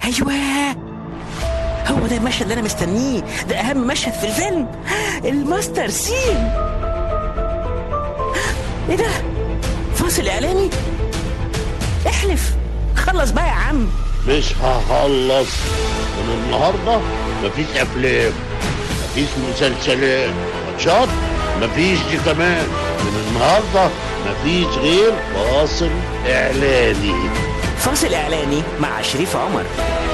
ايوه هو ده المشهد اللي انا مستنيه ده اهم مشهد في الفيلم الماستر سين ايه ده فاصل اعلاني احلف خلص بقى يا عم مش هخلص من النهارده مفيش افلام مفيش مسلسلات ماتشات مفيش دي كمان من النهارده مفيش غير فاصل اعلاني فاصل اعلاني مع شريف عمر